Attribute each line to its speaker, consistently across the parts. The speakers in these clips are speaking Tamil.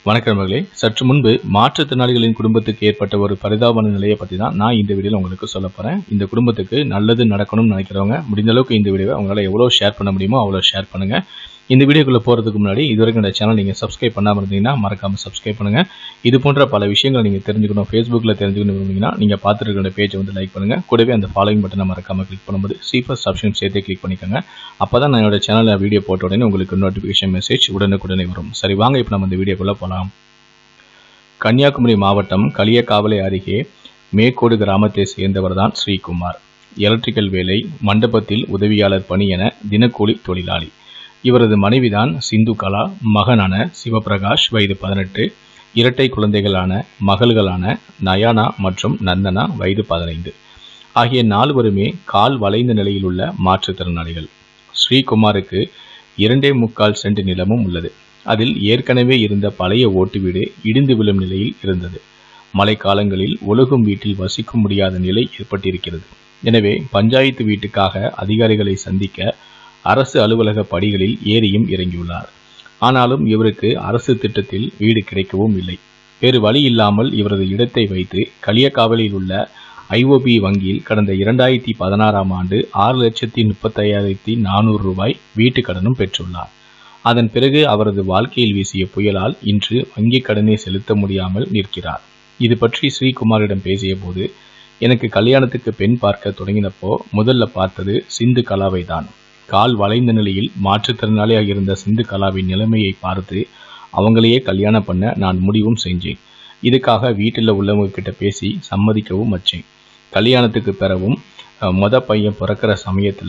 Speaker 1: வணக்கம் மகளே சற்று முன்பு மாற்றுத்திறனாளிகளின் குடும்பத்துக்கு ஏற்பட்ட ஒரு பரிதாபமான நிலையை பற்றி தான் நான் இந்த வீடியோவில் உங்களுக்கு சொல்ல போகிறேன் இந்த குடும்பத்துக்கு நல்லது நடக்கணும்னு நினைக்கிறவங்க முடிந்த அளவுக்கு இந்த வீடியோவை உங்களால் எவ்வளோ ஷேர் பண்ண முடியுமோ அவ்வளோ ஷேர் பண்ணுங்கள் இந்த வீடியோக்குள்ளே போகிறதுக்கு முன்னாடி இது வரைக்கும் இந்த சேனல் நீங்கள் சப்ஸ்கிரைப் பண்ணாமல் இருந்தீங்கன்னா மறக்காமல் சப்ஸ்கிரைப் பண்ணுங்கள் இது போன்ற பல விஷயங்களை நீங்கள் தெரிஞ்சுக்கணும் ஃபேஸ்புக்கில் தெரிஞ்சுக்கணும் விரும்புனீங்கன்னா நீங்கள் பார்த்துட்டு இருக்கிற பேஜை வந்து லைக் பண்ணுங்கள் கூடவே அந்த ஃபாலோயிங் பட்டனை மறக்காமல் கிளிக் பண்ணும்போது சீஃபஸ்ட் ஆப்ஷன் சேர்த்தே கிளிக் பண்ணிக்கோங்க அப்போ தான் நான் என்னோட சேனலில் வீடியோ போட்ட உடனே உங்களுக்கு நோட்டிஃபிகேஷன் மெசேஜ் உடனுக்குடனே வரும் சரி வாங்க இப்போ நம்ம இந்த வீடியோக்குள்ளே போகலாம் கன்னியாகுமரி மாவட்டம் களியக்காவலை அருகே மேக்கோடு கிராமத்தை சேர்ந்தவர் தான் ஸ்ரீகுமார் எலக்ட்ரிக்கல் வேலை மண்டபத்தில் உதவியாளர் பணி என தினக்கூலி தொழிலாளி இவரது மனைவிதான் சிந்து கலா மகனான சிவபிரகாஷ் வயது பதினெட்டு இரட்டை குழந்தைகளான மகள்களான நயானா மற்றும் நந்தனா வயது பதினைந்து ஆகிய நால்வருமே கால் வளைந்த நிலையில் உள்ள மாற்றுத்திறனாளிகள் ஸ்ரீகுமாருக்கு இரண்டே முக்கால் சென்ட் நிலமும் உள்ளது அதில் ஏற்கனவே இருந்த பழைய ஓட்டு வீடு இடிந்து விழும் நிலையில் இருந்தது மழைக்காலங்களில் ஒழுகும் வீட்டில் வசிக்க முடியாத நிலை ஏற்பட்டிருக்கிறது எனவே பஞ்சாயத்து வீட்டுக்காக அதிகாரிகளை சந்திக்க அரசு அலுவலக படிகளில் ஏறியும் இறங்கியுள்ளார் ஆனாலும் இவருக்கு அரசு திட்டத்தில் வீடு கிடைக்கவும் இல்லை வேறு வழி இல்லாமல் இவரது இடத்தை வைத்து களியக்காவலில் உள்ள ஐஓபி வங்கியில் கடந்த இரண்டாயிரத்தி பதினாறாம் ஆண்டு ஆறு லட்சத்தி முப்பத்தையாயிரத்தி நானூறு ரூபாய் வீட்டு கடனும் பெற்றுள்ளார் அதன் பிறகு அவரது வாழ்க்கையில் வீசிய புயலால் இன்று வங்கி கடனை செலுத்த முடியாமல் நிற்கிறார் இது பற்றி ஸ்ரீகுமாரிடம் பேசிய போது எனக்கு கல்யாணத்துக்கு பெண் பார்க்க தொடங்கினப்போ முதல்ல பார்த்தது சிந்து கலாவை தான் கால் வளைந்த நிலையில் மாற்றுத்திறனாளியாக இருந்த சிந்து கலாவின் நிலைமையை பார்த்து அவங்களையே கல்யாணம் பண்ண நான் முடிவும் செஞ்சேன் இதுக்காக வீட்டில் உள்ளவங்க கிட்ட பேசி சம்மதிக்கவும் வச்சேன் கல்யாணத்துக்கு பிறகும் அஹ், மொத பையன் பிறக்கிற சமயத்தில்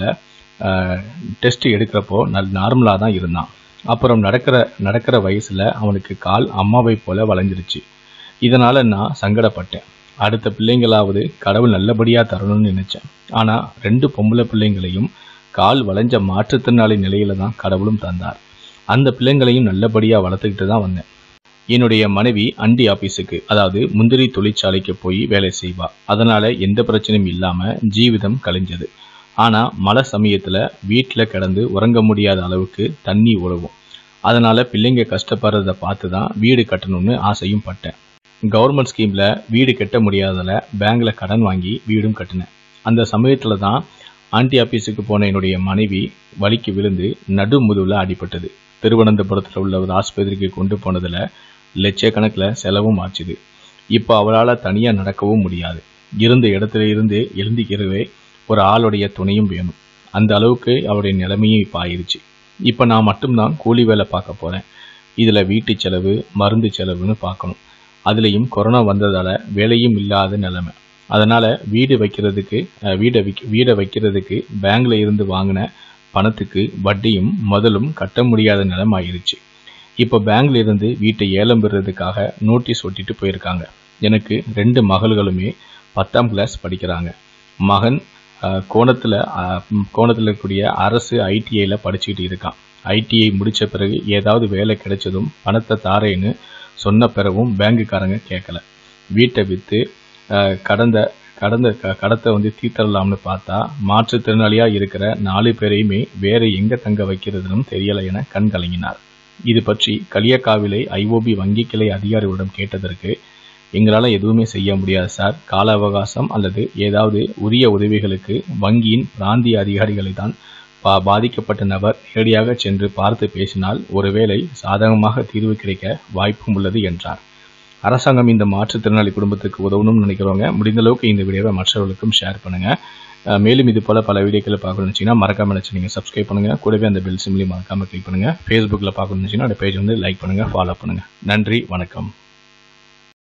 Speaker 1: டெஸ்ட் எடுக்கிறப்போ நல் நார்மலாக தான் இருந்தான் அப்புறம் நடக்கிற நடக்கிற வயசில் அவனுக்கு கால் அம்மாவை போல வளைஞ்சிருச்சு இதனால் நான் சங்கடப்பட்டேன் அடுத்த பிள்ளைங்களாவது கடவுள் நல்லபடியாக தரணும்னு நினச்சேன் ஆனால் ரெண்டு பொம்பளை பிள்ளைங்களையும் கால் வளைஞ்ச மாற்றுத்திறனாளி நிலையில தான் கடவுளும் தந்தார் அந்த பிள்ளைங்களையும் நல்லபடியாக வளர்த்துக்கிட்டு தான் வந்தேன் என்னுடைய மனைவி அண்டி ஆபீஸுக்கு அதாவது முந்திரி தொழிற்சாலைக்கு போய் வேலை செய்வா அதனால எந்த பிரச்சனையும் இல்லாம ஜீவிதம் கழிஞ்சது ஆனா மழை சமயத்துல வீட்டில் கிடந்து உறங்க முடியாத அளவுக்கு தண்ணி உழவும் அதனால பிள்ளைங்க கஷ்டப்படுறத பார்த்து தான் வீடு கட்டணும்னு ஆசையும் பட்டேன் கவர்மெண்ட் ஸ்கீம்ல வீடு கட்ட முடியாததால பேங்க்ல கடன் வாங்கி வீடும் கட்டினேன் அந்த சமயத்துல தான் ஆண்டி ஆபீஸுக்கு போன என்னுடைய மனைவி வலிக்கு விழுந்து நடு முதுகுல அடிபட்டது திருவனந்தபுரத்தில் உள்ள ஒரு ஆஸ்பத்திரிக்கு கொண்டு போனதுல லட்சக்கணக்கில் செலவும் ஆச்சுது இப்போ அவளால் தனியாக நடக்கவும் முடியாது இருந்த இடத்துல இருந்து எழுந்திக்கிறவே ஒரு ஆளுடைய துணையும் வேணும் அந்த அளவுக்கு அவருடைய நிலைமையும் இப்போ ஆயிடுச்சு இப்போ நான் மட்டும்தான் கூலி வேலை பார்க்க போகிறேன் இதில் வீட்டு செலவு மருந்து செலவுன்னு பார்க்கணும் அதுலேயும் கொரோனா வந்ததால் வேலையும் இல்லாத நிலைமை அதனால் வீடு வைக்கிறதுக்கு அஹ், வீடை விக் வீடை வைக்கிறதுக்கு பேங்க்ல இருந்து வாங்கின பணத்துக்கு வட்டியும் முதலும் கட்ட முடியாத நிலைமை ஆயிருச்சு இப்போ பேங்க்ல இருந்து வீட்டை ஏலம் பெறுறதுக்காக நோட்டீஸ் ஒட்டிட்டு போயிருக்காங்க எனக்கு ரெண்டு மகள்களுமே பத்தாம் கிளாஸ் படிக்கிறாங்க மகன் அஹ், கோணத்துல அஹ், ம், கோணத்துல இருக்கக்கூடிய அரசு ஐடிஐல படிச்சுக்கிட்டு இருக்கான் ஐடிஐ முடிச்ச பிறகு ஏதாவது வேலை கிடைச்சதும் பணத்தை தாரேன்னு சொன்ன பிறகும் பேங்குக்காரங்க கேட்கல வீட்டை விற்று கடந்த கடந்த க கடத்தை வந்து தீர்த்தரலாம்னு பார்த்தா மாற்றுத்திறனாளியாக இருக்கிற நாலு பேரையுமே வேற எங்கே தங்க வைக்கிறதுனும் தெரியலை என கண் கலங்கினார் இது பற்றி களியக்காவிலை ஐஓபி வங்கி கிளை அதிகாரிகளிடம் கேட்டதற்கு எங்களால் எதுவுமே செய்ய முடியாது சார் கால அவகாசம் அல்லது ஏதாவது உரிய உதவிகளுக்கு வங்கியின் பிராந்திய அதிகாரிகளை தான் பா பாதிக்கப்பட்ட நபர் நேரடியாக சென்று பார்த்து பேசினால் ஒருவேளை சாதகமாக தீர்வு கிடைக்க வாய்ப்பும் உள்ளது என்றார் அரசாங்கம் இந்த மாற்றுத்திறனாளி குடும்பத்துக்கு உதவணும்னு நினைக்கிறவங்க முடிந்த அளவுக்கு இந்த வீடியோவை மற்றவர்களுக்கும் ஷேர் பண்ணுங்க அஹ் மேலும் இது போல பல வீடியோக்களை பார்க்கணும்னு நினச்சிங்கன்னா மறக்காம நினச்சி நீங்கள் சப்ஸ்கிரைப் பண்ணுங்க கூடவே அந்த பெல் சிம்லையும் மறக்காம கிளிக் பண்ணுங்க ஃபேஸ்புக்கில் பார்க்கணும்னு நினச்சிங்கன்னா அந்த பேஜ் வந்து லைக் பண்ணுங்க ஃபாலோ பண்ணுங்க நன்றி வணக்கம்